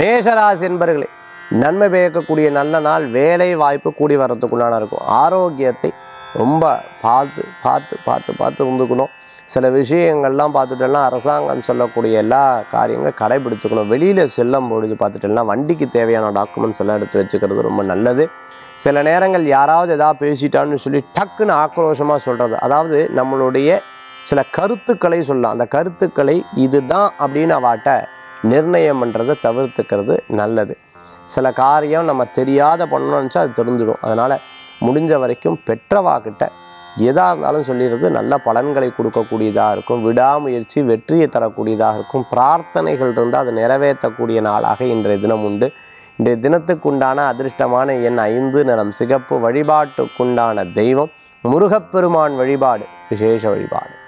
மேஷராசி என்பர்களே நன்மை பயக்கக்கூடிய நல்ல நாள் வேலை வாய்ப்பு கூடி வர்றதுக்குள்ளான இருக்கும் ஆரோக்கியத்தை ரொம்ப பார்த்து பார்த்து பார்த்து பார்த்து இருந்துக்கணும் சில விஷயங்கள்லாம் பார்த்துட்டோம்னா அரசாங்கம் சொல்லக்கூடிய எல்லா காரியங்களும் கடைபிடித்துக்கணும் வெளியில் செல்லும் பொழுது பார்த்துட்டோம்னா வண்டிக்கு தேவையான டாக்குமெண்ட்ஸ் எல்லாம் எடுத்து வச்சுக்கிறது ரொம்ப நல்லது சில நேரங்கள் யாராவது எதாவது பேசிட்டான்னு சொல்லி டக்குன்னு ஆக்ரோஷமாக சொல்கிறது அதாவது நம்மளுடைய சில கருத்துக்களை சொல்லலாம் அந்த கருத்துக்களை இதுதான் அப்படின்னு அவாட்ட நிர்ணயம் பண்ணுறதை தவிர்த்துக்கிறது நல்லது சில காரியம் நம்ம தெரியாத பண்ணணும்னு நினச்சா அது தெரிஞ்சிடும் அதனால் முடிஞ்ச வரைக்கும் பெற்றவாக்கிட்ட எதாக இருந்தாலும் சொல்லிடுறது நல்ல பலன்களை கொடுக்கக்கூடியதாக இருக்கும் விடாமுயற்சி வெற்றியை தரக்கூடியதாக இருக்கும் பிரார்த்தனைகள் இருந்தால் அதை நிறைவேற்றக்கூடிய நாளாக இன்றைய தினம் உண்டு இன்றைய தினத்துக்குண்டான அதிர்ஷ்டமான எண் ஐந்து நிறம் சிகப்பு வழிபாட்டுக்குண்டான தெய்வம் முருகப்பெருமான் வழிபாடு விசேஷ வழிபாடு